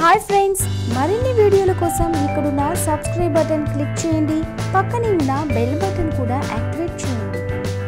hi friends మరిన్ని వీడియోల కోసం ఇక్కడున్న సబ్స్క్రైబ్ బటన్ క్లిక్ చేయండి పక్కనే ఉన్న బెల్ బటన్ కూడా యాక్టివేట్ చేయండి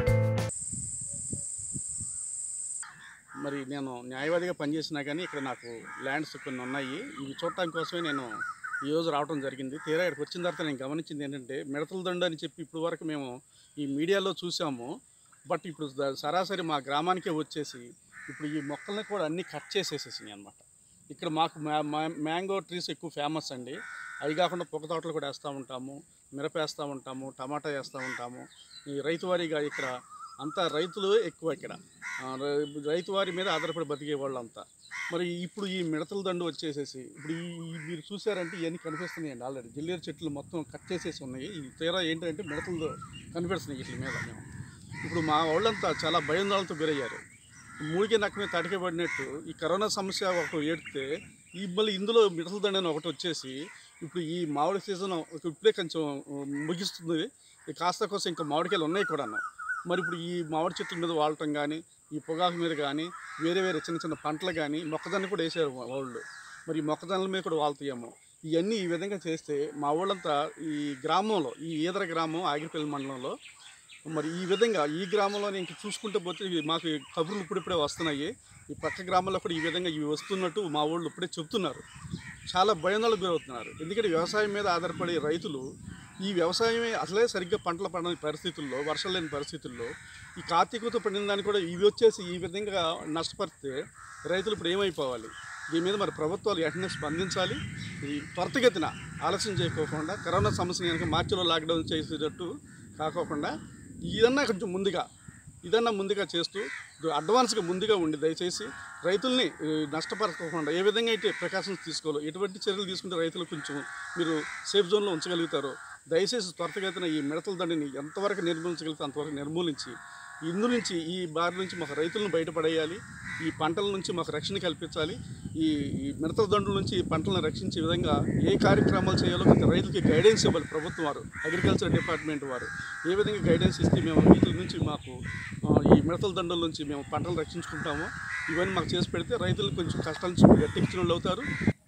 మరి నేను న్యాయవాదిగా పనిచేసినా కానీ ఇక్కడ నాకు ల్యాండ్స్ కొన్ని ఉన్నాయి ఇవి చూడటానికి కోసమే నేను ఈ రోజు రావడం జరిగింది తీరా ఇక్కడికి వచ్చిన తర్వాత నేను గమనించింది ఏంటంటే మిడతల దండు అని చెప్పి ఇప్పుడు వరకు మేము ఈ మీడియాలో చూసాము బట్ ఇప్పుడు ద- సరాసరి మా గ్రామానికే వచ్చేసి ఇప్పుడు ఈ మొక్కల్ని కూడా అన్నీ కట్ చేసేసేసినాయి అనమాట ఇక్కడ మాకు మ్యా- మ్యా- మ్యాంగో ట్రీస్ ఎక్కువ ఫేమస్ అండి అవి కాకుండా పొగ తోటలు కూడా వేస్తూ ఉంటాము మిరప వేస్తూ ఉంటాము టమాటా వేస్తూ ఉంటాము ఈ రైతు వారీగా ఇక్కడ అంతా రైతులు ఎక్కువ ఇక్కడ ఆ, రై- రైతు వారి మీద ఆధారపడి బతికే వాళ్ళు అంతా మరి ఇప్పుడు ఈ మిడతల దండు వచ్చేసేసి ఇప్పుడు ఈ ఈ మీరు చూసారంటే ఇవన్నీ కనిపిస్తున్నాయండి ఆల్రెడీ జిల్లేరు చెట్లు మొత్తం కట్ చేసేసి ఉన్నాయి ఈ తీరా ఏంటంటే మిడతలు కనిపిస్తున్నాయి వీటి మీద మేము ఇప్పుడు మా వాళ్ళంతా చాలా భయాందోళనతో గురయ్యారు మూడికే నక్క మీద తడికే పడినట్టు ఈ కరోనా సమస్య ఒకటి ఏడితే ఈ మళ్ళీ ఇందులో మిడతల దండ అని ఒకటి వచ్చేసి ఇప్పుడు ఈ మామిడి సీజన్ ఇప్పుడే కొంచెం ఆ, ముగిస్తుంది ఈ కాస్త కోసం ఇంకా మామిడికాయలు ఉన్నాయి కూడాను మరి ఇప్పుడు ఈ మామిడి చెట్ల మీద వాడటం కానీ ఈ పొగాకు మీద కానీ వేరే వేరే చిన్న చిన్న పంటలు కానీ మొక్కజొన్న కూడా వేసారు మా వాళ్ళు మరి ఈ మొక్కజొన్నల మీద కూడా వాళ్తాయేమో ఇవన్నీ ఈ విధంగా చేస్తే మా వాళ్ళంతా ఈ గ్రామంలో ఈ ఈదర గ్రామం ఆగిరిపల్లి మండలంలో మరి ఈ విధంగా ఈ గ్రామంలోనే ఇంక చూసుకుంటూ పోతే ఇవి మాకు ఈ కబుర్లు ఇప్పుడిప్పుడే వస్తున్నాయి ఈ పక్క గ్రామంలో కూడా ఈ విధంగా ఇవి వస్తున్నట్టు మా వాళ్ళు ఇప్పుడే చెప్తున్నారు చాలా భయాందోళనకు గురవుతున్నారు ఎందుకంటే వ్యవసాయం మీద ఆధారపడే రైతులు ఈ వ్యవసాయమే అసలే సరిగ్గా పంటలు పడని పరిస్థితుల్లో వర్షాలు లేని పరిస్థితుల్లో ఈ కార్తీకతో పడిన దాన్ని కూడా ఇవి వచ్చేసి ఈ విధంగా నష్టపరిస్తే రైతులు ఇప్పుడు ఏమైపోవాలి దీని మీద మరి ప్రభుత్వాలు వెంటనే స్పందించాలి ఈ త్వరితగతిన ఆలస్యం చేయకోకుండా కరోనా సమస్య కనుక మార్చిలో లాక్డౌన్ చేసేటట్టు కాకోకుండా ఇదన్నా కొంచెం ముందుగా ఇదన్నా ముందుగా చేస్తూ ఇది అడ్వాన్స్గా ముందుగా ఉండి దయచేసి రైతుల్ని ఈ, నష్టపరచకుండా ఏ విధంగా అయితే ప్రికాషన్స్ తీసుకోవాలో ఎటువంటి చర్యలు తీసుకుంటే రైతులు కొంచెం మీరు సేఫ్ జోన్లో ఉంచగలుగుతారో దయచేసి త్వరితగతిన ఈ మిడతల దండిని ఎంతవరకు నిర్మూలించగలిగితే అంతవరకు నిర్మూలించి ఇందు నుంచి ఈ బారి నుంచి మాకు రైతులను బయటపడేయాలి ఈ పంటల నుంచి మాకు రక్షణ కల్పించాలి ఈ ఈ మిడతల దండుల నుంచి ఈ పంటలను రక్షించే విధంగా ఏ కార్యక్రమాలు చేయాలో కొంచెం రైతులకి గైడెన్స్ ఇవ్వాలి ప్రభుత్వం వారు అగ్రికల్చర్ డిపార్ట్మెంట్ వారు ఏ విధంగా గైడెన్స్ ఇస్తే మేము వీటి నుంచి మాకు ఆ, ఈ మిడతల దండుల నుంచి మేము పంటలు రక్షించుకుంటామో ఇవన్నీ మాకు చేసి పెడితే రైతులు కొంచెం కష్టాల నుంచి గట్టెక్కిన వాళ్ళు అవుతారు